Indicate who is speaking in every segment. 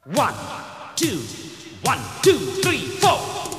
Speaker 1: One, two, one, two, three, four.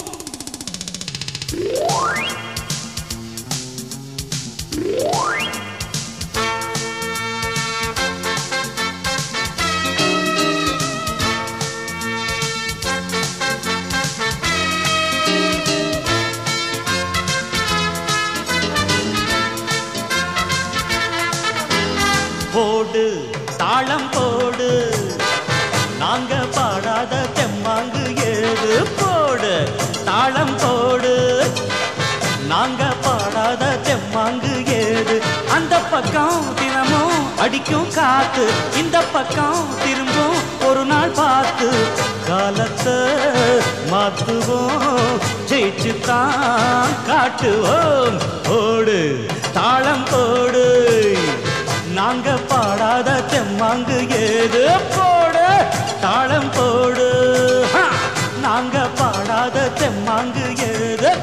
Speaker 2: போடு தாளம் போடு நாங்க பாடாத தெம்மாங்கு ஏது போடு தாளம் போடு நாங்க பாடாத தெம்மாங்கு ஏது அந்த பக்கம் தினமும் அடிக்கும் காத்து இந்த பக்கம் திரும்பும் ஒரு நாள் பார்த்து காலத்தை மாத்துவோம் ஜெயிச்சு தான் காட்டுவோம் போடு தாளம் போடு நாங்க பாடாத தெம்மாங்கு ஏது போடு தாளம் போடு ஹா! நாங்க பாடாத தெம்மாங்கு ஏது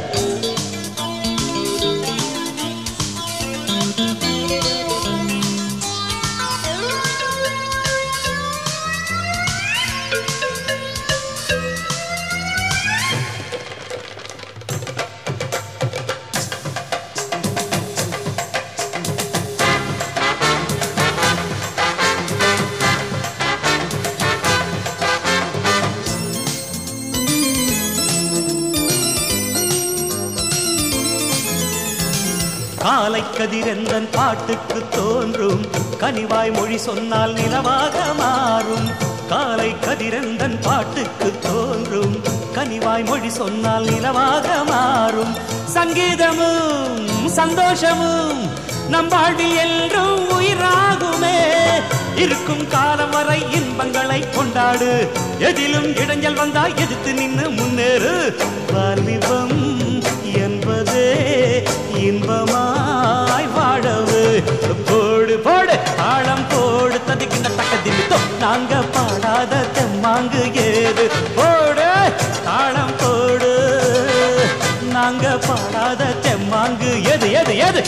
Speaker 2: காலை கதிரெந்தன் பாட்டுக்கு தோன்றும் கனிவாய் மொழி சொன்னால் நிலவாக மாறும் காலை கதிரெந்தன் பாட்டுக்கு தோன்றும் கனிவாய் மொழி சொன்னால் நிலவாக மாறும் சங்கீதமும் சந்தோஷமும் நம் வாழ்வில் என்றும் உயிராகுமே இருக்கும் காலம் வரை இன்பங்களை கொண்டாடு எதிலும் இடைஞ்சல் வந்தா எதிர்த்து நின்னு முன்னேறு வாலிபம் என்பதே இன்பமாய் வாழவு போடு போடு தாளம் போடு ததிக்கின்ற தக்க திமித்தோ நாங்க பாடாத தெம்மாங்கு ஏது போடு தாளம் போடு நாங்க பாடாத தெம்மாங்கு எது எது எது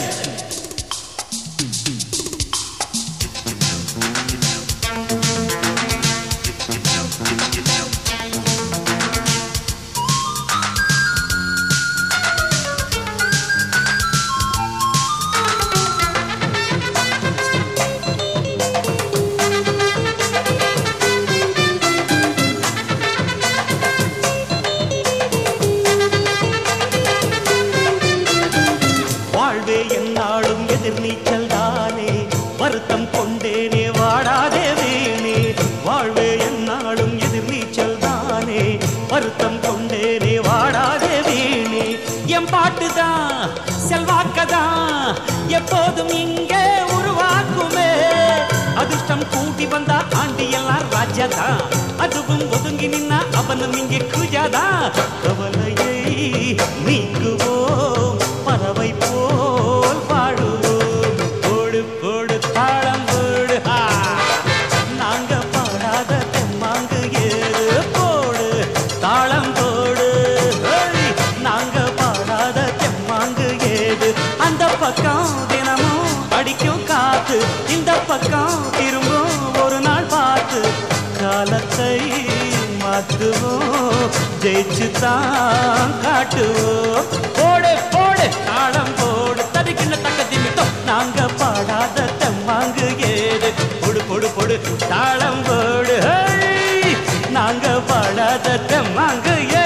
Speaker 2: வாழ்வே என்னாலும் எதிர்நீச்சல் தானே வருத்தம் கொண்டேனே வாடாதே வேணே வாழ்வே என்னாலும் எதிர்நீச்சல் தானே வருத்தம் கொண்டேனே வாடாதே வீணே என் பாட்டுதான் செல்வாக்கதான் எப்போதும் இங்கே உருவாக்குமே அதிர்ஷ்டம் கூட்டி வந்தா ஆண்டி எல்லாம் ராஜாதா அதுவும் ஒதுங்கி நின்னா அவனும் இங்கே குஜாதா கவலையை நீக்குவோம் பறவை போல் வாழுவோம் போடு போடு தாளம் போடு ஹா. நாங்க பாடாத தெம்மாங்கு ஏறு போடு தாளம் போடு ஹேய். நாங்க பாடாத தெம்மாங்கு ஏது அந்த பக்கம் தினமும் அடிக்கும் காத்து இந்த பக்கம் திரும்பும் ஒரு நாள் பார்த்து காலத்தை மாத்துவோம் ஜெயிச்சு தான் காட்டுவோம் போடு போடு தாளம் போடு தடுக்கின்ற தக்க திமித்தம் நாங்க பாடாத தெம்மாங்கு ஏது பொடு பொடு பொடு தாளம் போடு ஹேய். நாங்க பாடாத தெம்மாங்கு ஏது